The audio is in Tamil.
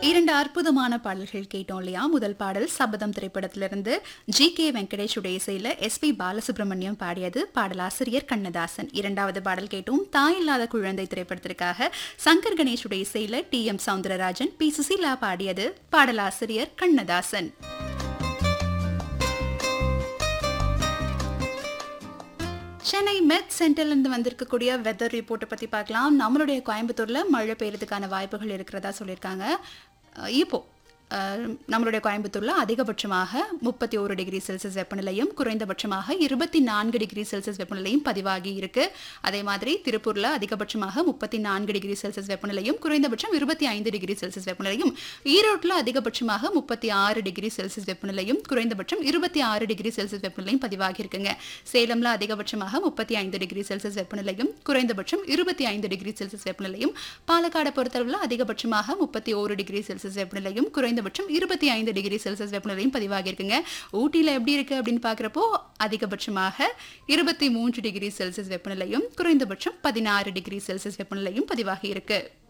இரண்டு அற்புதமான பாடல்கள் கேட்டோம் இல்லையா முதல் பாடல் சபதம் திரைப்படத்திலிருந்து ஜி கே வெங்கடேஷுடைய இசையில எஸ் பி பாலசுப்ரமணியம் பாடியது பாடலாசிரியர் கண்ணதாசன் இரண்டாவது பாடல் கேட்டோம் தாய் இல்லாத குழந்தை திரைப்படத்திற்காக சங்கர் கணேஷுடைய இசையில T M Soundararajan P Susheela பாடியது பாடலாசிரியர் கண்ணதாசன் சென்னை மெட் சென்டர்ல இருந்து வந்திருக்கக்கூடிய வெதர் ரிப்போர்ட்டை பத்தி பார்க்கலாம் நம்மளுடைய கோயம்புத்தூர்ல மழை பெய்யறதுக்கான வாய்ப்புகள் இருக்கிறதா சொல்லியிருக்காங்க அஹ் இப்போ அஹ், நம்மளுடைய கோயம்புத்தூர்ல அதிகபட்சமாக முப்பத்தி ஒரு டிகிரி செல்சியஸ் வெப்பநிலையும் குறைந்தபட்சமாக இருபத்தி நான்கு டிகிரி செல்சியஸ் வெப்பநிலையும் பதிவாகி இருக்கு அதே மாதிரி திருப்பூர்ல அதிகபட்சமாக முப்பத்தி நான்கு டிகிரி செல்சியஸ் வெப்பநிலையும் குறைந்தபட்சம் இருபத்தி ஐந்து டிகிரி செல்சியஸ் வெப்பநிலையும் ஈரோட்டில் அதிகபட்சமாக முப்பத்தி ஆறு டிகிரி செல்சியஸ் வெப்பநிலையும் குறைந்தபட்சம் இருபத்தி ஆறு டிகிரி செல்சியஸ் வெப்பநிலையும் பதிவாகி இருக்குங்க சேலம்ல அதிகபட்சமாக முப்பத்தி ஐந்து டிகிரி செல்சியஸ் வெப்பநிலையும் குறைந்தபட்சம் இருபத்தி ஐந்து டிகிரி செல்சியஸ் வெப்பநிலையும் பாலக்காடை பொறுத்தளவில் அதிகபட்சமாக முப்பத்தி ஒரு டிகிரி செல்சியஸ் வெப்பநிலையும் குறைந்தபட்சம் இருபத்தி ஐந்து டிகிரி செல்சியஸ் வெப்பநிலையும் பதிவாகி இருக்குங்க ஊட்டியில் எப்படி இருக்கு அப்படின்னு பார்க்குறப்போ அதிகபட்சமாக இருபத்தி மூன்று டிகிரி செல்சியஸ் வெப்பநிலையும் குறைந்தபட்சம் பதினாறு டிகிரி செல்சியஸ் வெப்பநிலையும் பதிவாகி இருக்கு